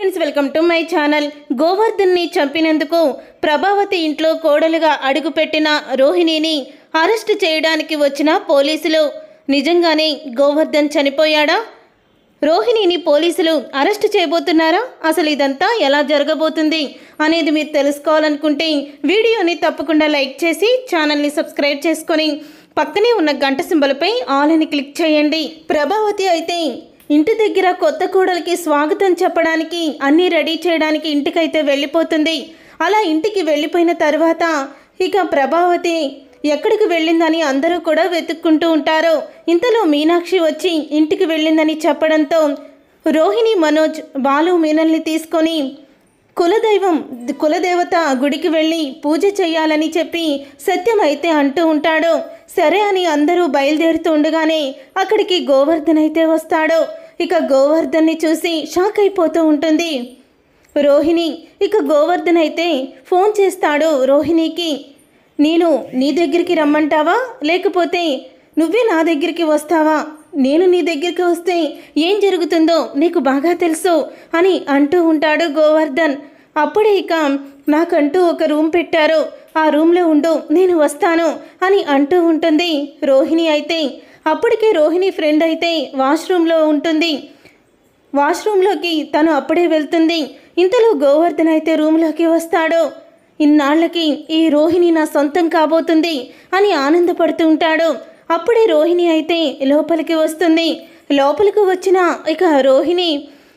friends welcome to my channel గోవర్ధన్ని చంపినందుకు ప్రభావతి ఇంట్లో కోడలుగా అడుగుపెట్టిన రోహిణిని అరెస్ట్ చేయడానికి వచ్చిన పోలీసులు నిజంగానే గోవర్ధన్ చనిపోయాడా రోహిణిని పోలీసులు అరెస్ట్ చేయబోతున్నారా అసలు ఇదంతా ఎలా జరగబోతుంది అనేది మీరు తెలుసుకోవాలనుకుంటే వీడియోని తప్పకుండా లైక్ చేసి ఛానల్ని సబ్స్క్రైబ్ చేసుకొని పక్కనే ఉన్న గంట సింబలపై ఆల్ అని క్లిక్ చేయండి ప్రభావతి అయితే ఇంటి దగ్గర కొత్త కోడలికి స్వాగతం చెప్పడానికి అన్నీ రెడీ చేయడానికి ఇంటికైతే వెళ్ళిపోతుంది అలా ఇంటికి వెళ్ళిపోయిన తర్వాత ఇక ప్రభావతి ఎక్కడికి వెళ్ళిందని అందరూ కూడా వెతుక్కుంటూ ఉంటారు ఇంతలో మీనాక్షి వచ్చి ఇంటికి వెళ్ళిందని చెప్పడంతో రోహిణి మనోజ్ బాలు మీనల్ని తీసుకొని కులదైవం కులదేవత గుడికి వెళ్ళి పూజ చేయాలని చెప్పి సత్యం అయితే అంటూ ఉంటాడు సరే అని అందరూ బయలుదేరుతూ ఉండగానే అక్కడికి గోవర్ధన్ అయితే వస్తాడు ఇక గోవర్ధన్ని చూసి షాక్ అయిపోతూ ఉంటుంది రోహిణి ఇక గోవర్ధన్ అయితే ఫోన్ చేస్తాడు రోహిణికి నేను నీ దగ్గరికి రమ్మంటావా లేకపోతే నువ్వే నా దగ్గరికి వస్తావా నేను నీ దగ్గరికి వస్తే ఏం జరుగుతుందో నీకు బాగా తెలుసు అని అంటూ ఉంటాడు గోవర్ధన్ అప్పుడే ఇక నాకంటూ ఒక రూమ్ పెట్టారు ఆ రూమ్లో ఉండు నేను వస్తాను అని అంటూ ఉంటుంది రోహిణి అయితే అప్పటికే రోహిణి ఫ్రెండ్ అయితే వాష్రూమ్లో ఉంటుంది వాష్రూమ్లోకి తను అప్పుడే వెళ్తుంది ఇంతలో గోవర్ధన్ అయితే రూమ్లోకి వస్తాడు ఇన్నాళ్లకి ఈ రోహిణి నా సొంతం కాబోతుంది అని ఆనందపడుతూ ఉంటాడు అప్పుడే రోహిణి అయితే లోపలికి వస్తుంది లోపలికి వచ్చిన ఇక రోహిణి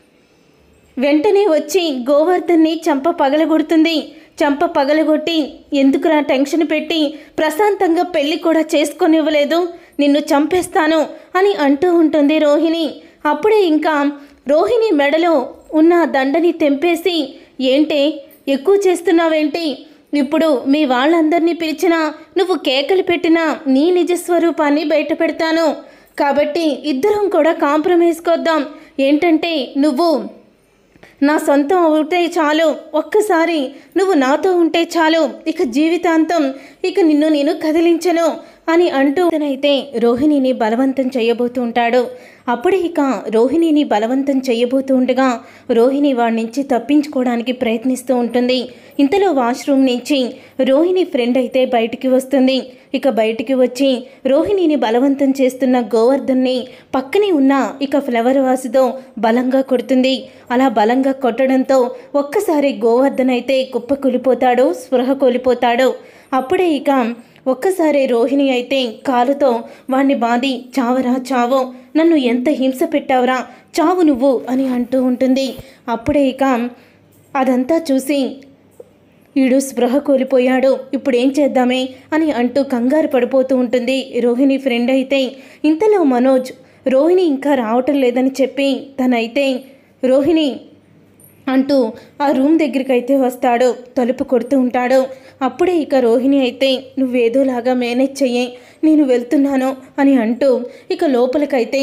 వెంటనే వచ్చి గోవర్ధన్ని చంప పగలగొడుతుంది చంప పగలగొట్టి ఎందుకురా టెన్షన్ పెట్టి ప్రశాంతంగా పెళ్లి కూడా చేసుకొనివ్వలేదు నిన్ను చంపేస్తాను అని అంటూ ఉంటుంది రోహిణి అప్పుడే ఇంకా రోహిణి మెడలో ఉన్న దండని తెంపేసి ఏంటే ఎక్కువ చేస్తున్నావేంటి ఇప్పుడు మీ వాళ్ళందరినీ పిలిచినా నువ్వు కేకలు పెట్టినా నీ నిజ స్వరూపాన్ని బయట పెడతాను కాబట్టి ఇద్దరం కూడా కాంప్రమైజ్ కొద్దాం ఏంటంటే నువ్వు నా సొంతం ఉంటే చాలు ఒక్కసారి నువ్వు నాతో ఉంటే చాలు ఇక జీవితాంతం ఇక నిన్ను నేను కదిలించను అని అంటూ అయితే రోహిణిని బలవంతం చేయబోతూ ఉంటాడు అప్పుడే ఇక రోహిణిని బలవంతం చేయబోతూ ఉండగా రోహిణి వాడి నుంచి తప్పించుకోవడానికి ప్రయత్నిస్తూ ఉంటుంది ఇంతలో వాష్రూమ్ నుంచి రోహిణి ఫ్రెండ్ అయితే బయటికి వస్తుంది ఇక బయటికి వచ్చి రోహిణిని బలవంతం చేస్తున్న గోవర్ధన్ని పక్కనే ఉన్న ఇక ఫ్లవర్ వాసుతో బలంగా కొడుతుంది అలా బలంగా కొట్టడంతో ఒక్కసారి గోవర్ధన్ అయితే కుప్ప కూలిపోతాడు స్పృహ కోల్పోతాడు అప్పుడే ఇక ఒక్కసారి రోహిణి అయితే కాలుతో వాణ్ణి బాది చావరా చావో నన్ను ఎంత హింస పెట్టావురా చావు నువ్వు అని అంటూ ఉంటుంది అప్పుడే ఇక అదంతా చూసి ఈడు స్పృహ కోల్పోయాడు ఇప్పుడు ఏం చేద్దామే అని అంటూ కంగారు పడిపోతూ ఉంటుంది రోహిణి ఫ్రెండ్ అయితే ఇంతలో మనోజ్ రోహిణి ఇంకా రావటం లేదని చెప్పి తనైతే రోహిణి అంటూ ఆ రూమ్ దగ్గరికి అయితే వస్తాడు తలుపు కొడుతూ ఉంటాడు అప్పుడే ఇక రోహిణి అయితే నువ్వేదోలాగా మేనేజ్ చెయ్యి నేను వెళ్తున్నాను అని అంటూ ఇక లోపలికైతే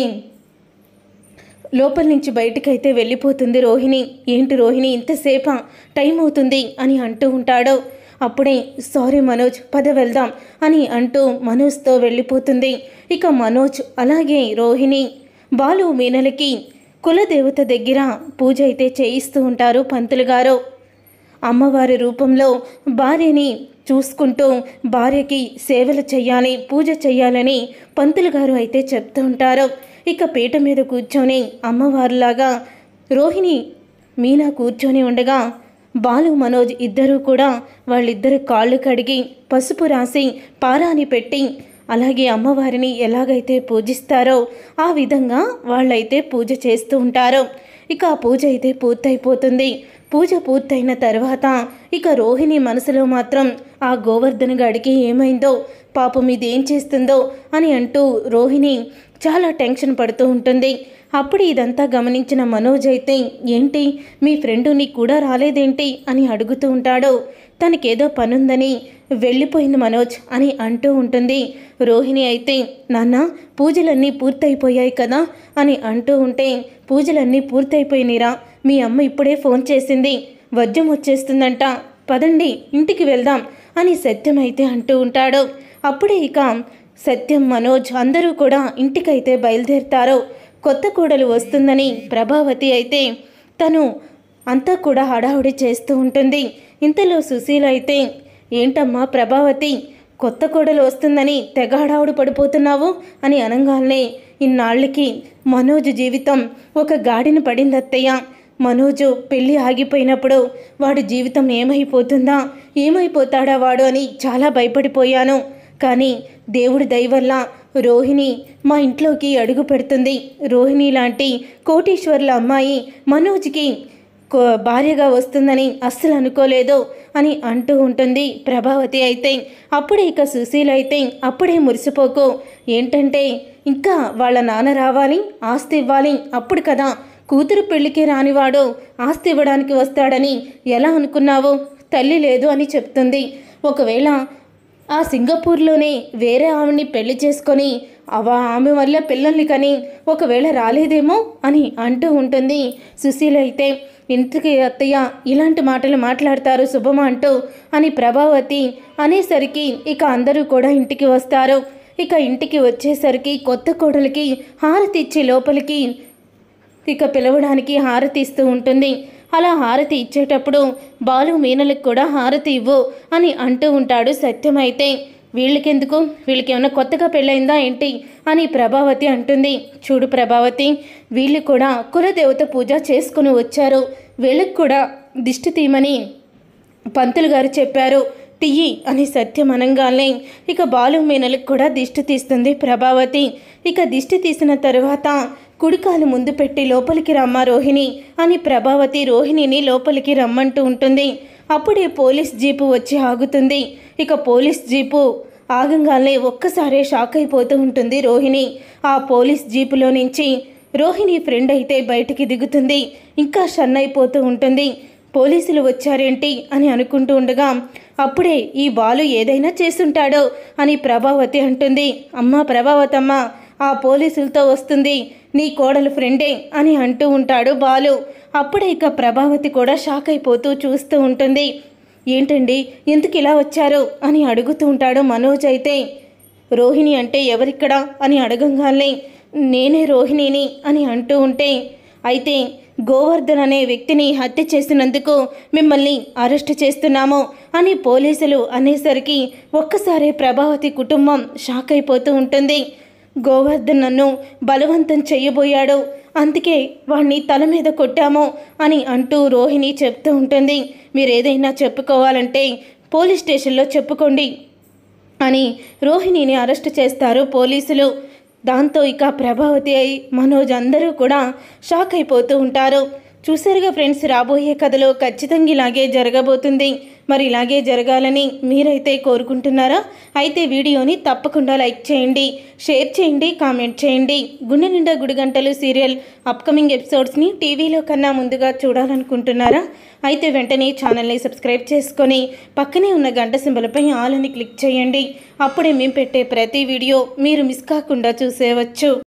లోపల నుంచి బయటికైతే వెళ్ళిపోతుంది రోహిణి ఏంటి రోహిణి ఇంతసేపా టైం అవుతుంది అని అంటూ ఉంటాడు అప్పుడే సారీ మనోజ్ పద వెళ్దాం అని అంటూ మనోజ్తో వెళ్ళిపోతుంది ఇక మనోజ్ అలాగే రోహిణి బాలు మీనలకి కులదేవత దగ్గర పూజ అయితే చేయిస్తూ ఉంటారు పంతులు గారు అమ్మవారి రూపంలో భార్యని చూసుకుంటూ భార్యకి సేవలు చేయాలి పూజ చేయాలని పంతులు గారు అయితే చెప్తూ ఉంటారు ఇక పీట మీద కూర్చొని అమ్మవారిలాగా రోహిణి మీనా కూర్చొని ఉండగా బాలు మనోజ్ ఇద్దరూ కూడా వాళ్ళిద్దరు కాళ్ళు కడిగి పసుపు రాసి పారాని పెట్టి అలాగే అమ్మవారిని ఎలాగైతే పూజిస్తారో ఆ విధంగా వాళ్ళైతే పూజ చేస్తూ ఉంటారు ఇక ఆ పూజ అయితే పూర్తయిపోతుంది పూజ పూర్తయిన తర్వాత ఇక రోహిణి మనసులో మాత్రం ఆ గోవర్ధన గడికి ఏమైందో పాపం ఇది ఏం చేస్తుందో అని అంటూ రోహిణి చాలా టెన్షన్ పడుతూ ఉంటుంది అప్పుడు ఇదంతా గమనించిన మనోజ్ అయితే ఏంటి మీ ఫ్రెండు నీకు కూడా రాలేదేంటి అని అడుగుతూ ఉంటాడు తనకేదో పనుందని వెళ్ళిపోయింది మనోజ్ అని అంటూ ఉంటుంది రోహిణి అయితే నాన్న పూజలన్నీ పూర్తయిపోయాయి కదా అని అంటూ ఉంటే పూజలన్నీ పూర్తయిపోయినరా మీ అమ్మ ఇప్పుడే ఫోన్ చేసింది వజ్రం వచ్చేస్తుందంట పదండి ఇంటికి వెళ్దాం అని సత్యం అయితే అంటూ ఉంటాడు అప్పుడే ఇక సత్యం మనోజ్ అందరూ కూడా ఇంటికైతే బయలుదేరుతారు కొత్త కోడలు వస్తుందని ప్రభావతి అయితే తను అంతా కూడా హడావుడి చేస్తూ ఉంటుంది ఇంతలో సుశీల అయితే ఏంటమ్మా ప్రభావతి కొత్త కోడలు వస్తుందని తెగ హడావుడి పడిపోతున్నావు అని అనగానే ఇన్నాళ్ళకి మనోజ్ జీవితం ఒక గాడిన పడింది అత్తయ్య మనోజు పెళ్ళి ఆగిపోయినప్పుడు వాడి జీవితం ఏమైపోతుందా ఏమైపోతాడా వాడు అని చాలా భయపడిపోయాను కానీ దేవుడి దయ వల్ల రోహిణి మా ఇంట్లోకి అడుగు పెడుతుంది రోహిణి లాంటి కోటీశ్వర్ల అమ్మాయి మనోజ్కి కో- భార్యగా వస్తుందని అస్సలు అనుకోలేదు అని అంటూ ఉంటుంది ప్రభావతి అయితే అప్పుడే ఇక సుశీల అయితే అప్పుడే మురిసిపోకు ఏంటంటే ఇంకా వాళ్ళ నాన్న రావాలి ఆస్తి ఇవ్వాలి అప్పుడు కదా కూతురు పెళ్లికి రానివాడు ఆస్తి ఇవ్వడానికి వస్తాడని ఎలా అనుకున్నావు తల్లి లేదు అని చెప్తుంది ఒకవేళ ఆ సింగపూర్లోనే వేరే ఆవిడ్ని పెళ్లి చేసుకొని అవ ఆమె వల్ల పిల్లల్ని కని ఒకవేళ రాలేదేమో అని అంటూ ఉంటుంది సుశీల అయితే ఇంటికి అత్తయ్య ఇలాంటి మాటలు మాట్లాడతారు శుభమ అంటూ అని ప్రభావతి అనేసరికి ఇక అందరూ కూడా ఇంటికి వస్తారు ఇక ఇంటికి వచ్చేసరికి కొత్త కోడలికి హారతి ఇచ్చి లోపలికి ఇక పిలవడానికి హారతి ఇస్తూ ఉంటుంది అలా హారతి ఇచ్చేటప్పుడు బాలు మీనలకు కూడా హారతి ఇవ్వు అని అంటూ ఉంటాడు సత్యం అయితే వీళ్ళకెందుకు వీళ్ళకి ఏమైనా కొత్తగా పెళ్ళైందా ఏంటి అని ప్రభావతి అంటుంది చూడు ప్రభావతి వీళ్ళు కూడా కులదేవత పూజ చేసుకుని వచ్చారు వీళ్ళకి కూడా దిష్టి తీయమని పంతులు గారు చెప్పారు తియ్యి అని సత్యం అనగానే ఇక బాలు మీనలకు కూడా దిష్టి తీస్తుంది ప్రభావతి ఇక దిష్టి తీసిన తరువాత కుడికాలు ముందు పెట్టి లోపలికి రమ్మా రోహిణి అని ప్రభావతి రోహిణిని లోపలికి రమ్మంటూ ఉంటుంది అప్పుడే పోలీస్ జీపు వచ్చి ఆగుతుంది ఇక పోలీస్ జీపు ఆగంగానే ఒక్కసారే షాక్ అయిపోతూ ఉంటుంది రోహిణి ఆ పోలీస్ జీపులో నుంచి రోహిణి ఫ్రెండ్ అయితే బయటికి దిగుతుంది ఇంకా షన్ అయిపోతూ ఉంటుంది పోలీసులు వచ్చారేంటి అని అనుకుంటూ ఉండగా అప్పుడే ఈ బాలు ఏదైనా చేసుంటాడో అని ప్రభావతి అంటుంది అమ్మా ప్రభావతమ్మ ఆ పోలీసులతో వస్తుంది నీ కోడలు ఫ్రెండే అని అంటూ ఉంటాడు బాలు అప్పుడే ఇక ప్రభావతి కూడా షాక్ అయిపోతూ చూస్తూ ఉంటుంది ఏంటండి ఎందుకు ఇలా వచ్చారు అని అడుగుతూ ఉంటాడు మనోజ్ అయితే రోహిణి అంటే ఎవరిక్కడ అని అడగంగానే నేనే రోహిణిని అని అంటూ ఉంటే అయితే గోవర్ధన్ అనే వ్యక్తిని హత్య చేసినందుకు మిమ్మల్ని అరెస్ట్ చేస్తున్నాము అని పోలీసులు అనేసరికి ఒక్కసారి ప్రభావతి కుటుంబం షాక్ అయిపోతూ ఉంటుంది గోవర్ధన్ నన్ను బలవంతం చెయ్యబోయాడు అందుకే వాణ్ణి తల మీద కొట్టాము అని అంటూ రోహిణి చెప్తూ ఉంటుంది మీరు ఏదైనా చెప్పుకోవాలంటే పోలీస్ స్టేషన్లో చెప్పుకోండి అని రోహిణిని అరెస్ట్ చేస్తారు పోలీసులు దాంతో ఇక ప్రభావతి అయి మనోజ్ అందరూ కూడా షాక్ అయిపోతూ ఉంటారు చూసారుగా ఫ్రెండ్స్ రాబోయే కథలో ఖచ్చితంగా ఇలాగే జరగబోతుంది మరి ఇలాగే జరగాలని మీరైతే కోరుకుంటున్నారా అయితే వీడియోని తప్పకుండా లైక్ చేయండి షేర్ చేయండి కామెంట్ చేయండి గుండె నిండా గుడిగంటలు సీరియల్ అప్కమింగ్ ఎపిసోడ్స్ని టీవీలో కన్నా ముందుగా చూడాలనుకుంటున్నారా అయితే వెంటనే ఛానల్ని సబ్స్క్రైబ్ చేసుకొని పక్కనే ఉన్న గంట సింబలపై ఆల్ అని క్లిక్ చేయండి అప్పుడే మేము పెట్టే ప్రతి వీడియో మీరు మిస్ కాకుండా చూసేవచ్చు